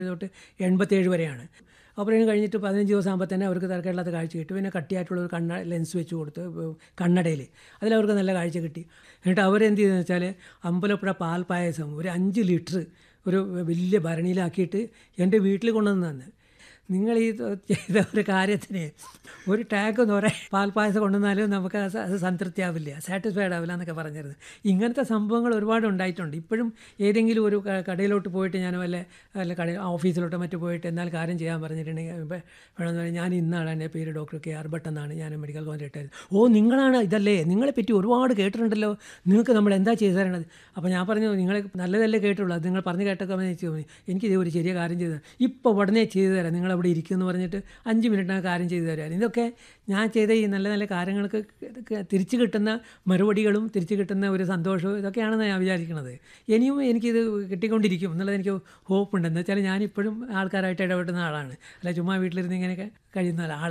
തൊട്ട് എൺപത്തേഴ് വരെയാണ് ഓപ്പറേഷൻ കഴിഞ്ഞിട്ട് പതിനഞ്ച് ദിവസം ആകുമ്പോൾ തന്നെ അവർക്ക് തരക്കേടില്ലാത്ത കാഴ്ച കിട്ടി പിന്നെ കട്ടിയായിട്ടുള്ള ഒരു കണ്ണ ലെൻസ് വെച്ച് കൊടുത്ത് കണ്ണടയിൽ അതിലവർക്ക് നല്ല കാഴ്ച കിട്ടി എന്നിട്ട് അവരെന്ത് ചെയ്തെന്ന് വെച്ചാൽ അമ്പലപ്പുഴ പാൽ പായസം ഒരു അഞ്ച് ലിറ്റർ ഒരു വലിയ ഭരണിയിലാക്കിയിട്ട് എൻ്റെ വീട്ടിൽ കൊണ്ടുവന്ന് തന്നെ നിങ്ങൾ ഈ ചെയ്ത ഒരു കാര്യത്തിന് ഒരു ടാങ്ക് എന്ന് പറയാൻ പാൽപ്പായസം കൊണ്ടുവന്നാലും നമുക്ക് അത് അത് സംതൃപ്തിയാവില്ല സാറ്റിസ്ഫൈഡ് ആവില്ല എന്നൊക്കെ പറഞ്ഞിരുന്നു ഇങ്ങനത്തെ സംഭവങ്ങൾ ഒരുപാട് ഉണ്ടായിട്ടുണ്ട് ഇപ്പോഴും ഏതെങ്കിലും ഒരു ക- കടയിലോട്ട് പോയിട്ട് ഞാൻ വല്ല വല്ല കട ഓഫീസിലോട്ടോ മറ്റോ പോയിട്ട് എന്നാൽ കാര്യം ചെയ്യാൻ പറഞ്ഞിട്ടുണ്ടെങ്കിൽ ഇപ്പം വേണമെന്ന് പറഞ്ഞാൽ ഞാൻ ഇന്നാണ് എൻ്റെ പേര് ഡോക്ടർ കെ ആർ ഭട്ട് എന്നാണ് ഞാൻ മെഡിക്കൽ കോളേജ് റിട്ടയർ ഓ നിങ്ങളാണ് ഇതല്ലേ നിങ്ങളെ പറ്റി ഒരുപാട് കേട്ടിട്ടുണ്ടല്ലോ നിങ്ങൾക്ക് നമ്മൾ എന്താ ചെയ്തു തരണത് അപ്പോൾ ഞാൻ പറഞ്ഞു നിങ്ങൾ നല്ലതല്ലേ കേട്ടുള്ളൂ അത് നിങ്ങൾ പറഞ്ഞു കേട്ടൊക്കെ വെച്ച് എനിക്ക് ഇതേ ഒരു ചെറിയ കാര്യം ചെയ്തു ഇപ്പോൾ ഉടനെ ചെയ്തു തരാം നിങ്ങൾ അവിടെ ഇരിക്കുമെന്ന് പറഞ്ഞിട്ട് അഞ്ച് മിനിറ്റിനകം കാര്യം ചെയ്തു തരാം ഇതൊക്കെ ഞാൻ ചെയ്ത ഈ നല്ല നല്ല കാര്യങ്ങൾക്ക് ഇതൊക്കെ തിരിച്ചു കിട്ടുന്ന മറുപടികളും തിരിച്ചു കിട്ടുന്ന ഒരു സന്തോഷവും ഇതൊക്കെയാണെന്ന് ഞാൻ വിചാരിക്കുന്നത് ഇനിയും എനിക്കിത് കിട്ടിക്കൊണ്ടിരിക്കും എന്നുള്ളത് എനിക്ക് ഹോപ്പ് ഉണ്ട് എന്ന് വെച്ചാൽ ഞാനിപ്പോഴും ആൾക്കാരായിട്ട് ഇടപെടുന്ന ആളാണ് അല്ല ചുമ്മാ വീട്ടിലിരുന്ന് ഇങ്ങനെയൊക്കെ കഴിയുന്ന ആളാണ്